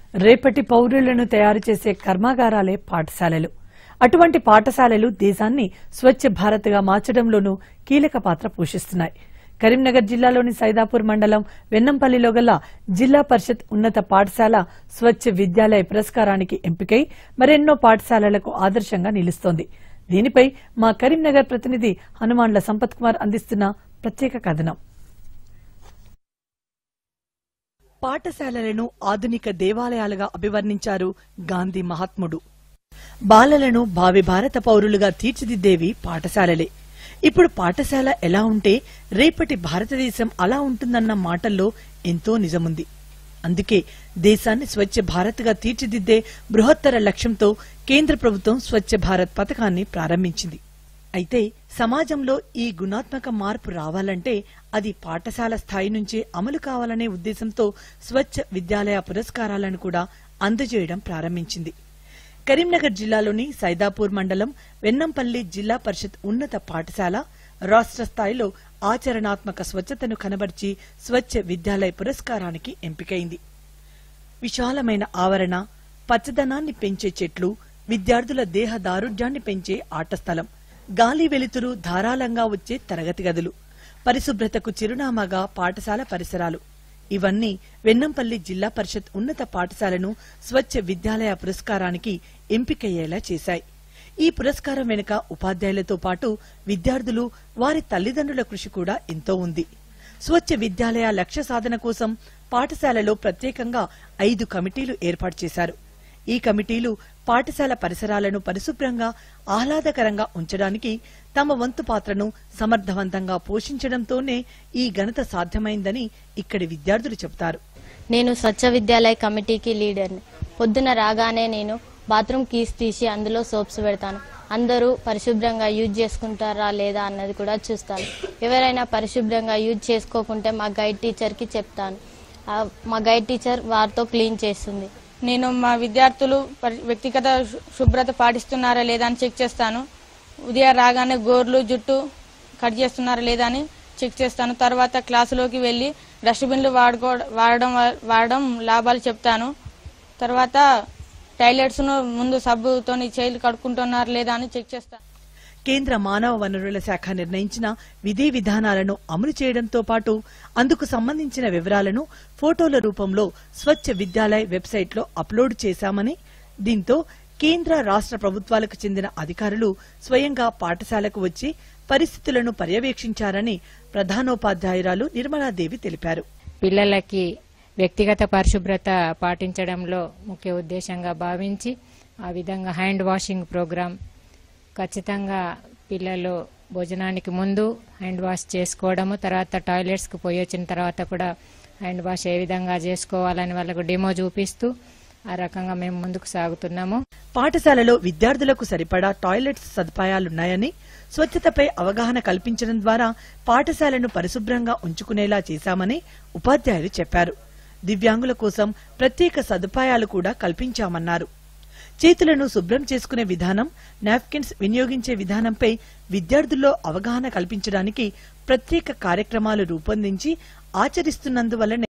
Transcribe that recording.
రేపటి పౌరులను తయారు చేసే కర్మాగారాలే పాఠశాలలు అటువంటి పాఠశాలలు దేశాన్ని స్వచ్ఛ భారత్గా మార్చడంలోనూ కీలక పాత్ర పోషిస్తున్నాయి కరీంనగర్ జిల్లాలోని సైదాపూర్ మండలం వెన్నంపల్లిలో గల జిల్లా పరిషత్ ఉన్నత పాఠశాల స్వచ్ఛ విద్యాలయ పురస్కారానికి ఎంపికై మరెన్నో పాఠశాలలకు ఆదర్శంగా నిలుస్తోంది దీనిపై మా కరీంనగర్ ప్రతినిధి హనుమాన్ల సంపత్ కుమార్ అందిస్తున్న ప్రత్యేక కథనం పాఠశాలలను ఆధునిక దేవాలయాలుగా అభివర్ణించారు గాంధీ మహాత్ముడు బాలలను భావి భారత పౌరులుగా తీర్చిదిద్దేవి పాఠశాలలే ఇప్పుడు పాఠశాల ఎలా ఉంటే రేపటి భారతదేశం అలా ఉంటుందన్న మాటల్లో ఎంతో నిజముంది అందుకే దేశాన్ని స్వచ్ఛ భారత్గా తీర్చిదిద్దే బృహత్తర లక్ష్యంతో కేంద్ర ప్రభుత్వం స్వచ్ఛ భారత్ పథకాన్ని ప్రారంభించింది అయితే సమాజంలో ఈ గుణాత్మక మార్పు రావాలంటే అది పాఠశాల స్థాయి నుంచే అమలు కావాలనే ఉద్దేశంతో స్వచ్ఛ విద్యాలయ పురస్కారాలను కూడా అందజేయడం ప్రారంభించింది కరీంనగర్ జిల్లాలోని సైదాపూర్ మండలం వెన్నంపల్లి జిల్లా పరిషత్ ఉన్నత పాఠశాల రాష్ట్ర స్థాయిలో ఆచరణాత్మక స్వచ్ఛతను కనబర్చి స్వచ్ఛ విద్యాలయ పురస్కారానికి ఎంపికైంది విశాలమైన ఆవరణ పచ్చదనాన్ని పెంచే చెట్లు విద్యార్థుల దేహ దారుఢ్యాన్ని పెంచే ఆట స్థలం గాలి వెలుతురు ధారాళంగా వచ్చే తరగతి గదులు పరిశుభ్రతకు చిరునామాగా పాఠశాల పరిసరాలు ఇవన్నీ వెన్నంపల్లి జిల్లా పరిషత్ ఉన్నత పాఠశాలను స్వచ్ఛ విద్యాలయ పురస్కారానికి ఎంపికయ్యేలా చేశాయి ఈ పురస్కారం వెనుక ఉపాధ్యాయులతో పాటు విద్యార్థులు వారి తల్లిదండ్రుల కృషి కూడా ఎంతో ఉంది స్వచ్ఛ విద్యాలయ లక్ష్య సాధన కోసం పాఠశాలలో ప్రత్యేకంగా ఐదు కమిటీలు ఏర్పాటు చేశారు ఈ కమిటీలు పాఠశాల పరిసరాలను పరిశుభ్రంగా ఆహ్లాదకరంగా ఉంచడానికి తమ వంతు పాత్రను సమర్థవంతంగా పోషించడంతోనే ఈ ఘనత సాధ్యమైందని ఇక్కడి విద్యార్థులు చెబుతారు నేను స్వచ్ఛ విద్యాలయ కమిటీకి లీడర్ని పొద్దున రాగానే నేను బాత్రూమ్ కీస్ తీసి అందులో సోప్స్ పెడతాను అందరూ పరిశుభ్రంగా యూజ్ చేసుకుంటారా లేదా అన్నది కూడా చూస్తాను ఎవరైనా పరిశుభ్రంగా యూజ్ చేసుకోకుంటే మా గైడ్ టీచర్కి చెప్తాను ఆ, మా గైడ్ టీచర్ వారితో క్లీన్ చేస్తుంది నేను మా విద్యార్థులు పరి- వ్యక్తిగత శు- శుభ్రత పాటిస్తున్నారా లేదా అని చెక్ చేస్తాను ఉదయం రాగానే గోర్లు జుట్టు కట్ చేస్తున్నారా లేదా అని చెక్ చేస్తాను తర్వాత క్లాసులోకి వెళ్ళి డస్ట్బిన్లు వాడుకో వాడడం వ- వాడడం లాభాలు చెప్తాను తర్వాత టాయిలెట్స్ను ముందు సబ్బుతో చేతులు కడుక్కుంటున్నారా లేదా అని చెక్ చేస్తాను కేంద్ర మానవ వనరుల శాఖ నిర్ణయించిన విధి విధానాలను అమలు చేయడంతో పాటు అందుకు సంబంధించిన వివరాలను ఫోటోల రూపంలో స్వచ్ఛ విద్యాలయ్ వెబ్సైట్లో అప్లోడ్ చేశామని దీంతో కేంద్ర రాష్ట్ర ప్రభుత్వాలకు చెందిన అధికారులు స్వయంగా పాఠశాలకు వచ్చి పరిస్థితులను పర్యవేక్షించారని ప్రధానోపాధ్యాయురాలు నిర్మలాదేవి తెలిపారు పిల్లలకి వ్యక్తిగత పరిశుభ్రత పాటించడంలో ముఖ్య ఉద్దేశంగా భావించి ఆ విధంగా హ్యాండ్ వాషింగ్ ప్రోగ్రాం ఖచ్చితంగా పిల్లలు భోజనానికి ముందు హ్యాండ్ వాష్ చేసుకోవడము తర్వాత టాయిలెట్స్కి పోయి వచ్చిన తర్వాత కూడా హ్యాండ్ వాష్ ఏ విధంగా చేసుకోవాలని వాళ్ళకు డెమో చూపిస్తూ ఆ రకంగా మేము ముందుకు సాగుతున్నాము పాఠశాలలో విద్యార్థులకు సరిపడా టాయిలెట్స్ సదుపాయాలున్నాయని స్వచ్ఛతపై అవగాహన కల్పించడం ద్వారా పాఠశాలను పరిశుభ్రంగా ఉంచుకునేలా చేశామని ఉపాధ్యాయులు చెప్పారు దివ్యాంగుల కోసం ప్రత్యేక సదుపాయాలు కూడా కల్పించామన్నారు చేతులను శుభ్రం చేసుకునే విధానం నాప్కిన్స్ వినియోగించే విధానంపై విద్యార్థుల్లో అవగాహన కల్పించడానికి ప్రత్యేక కార్యక్రమాలు రూపొందించి ఆచరిస్తున్నందువల్లనే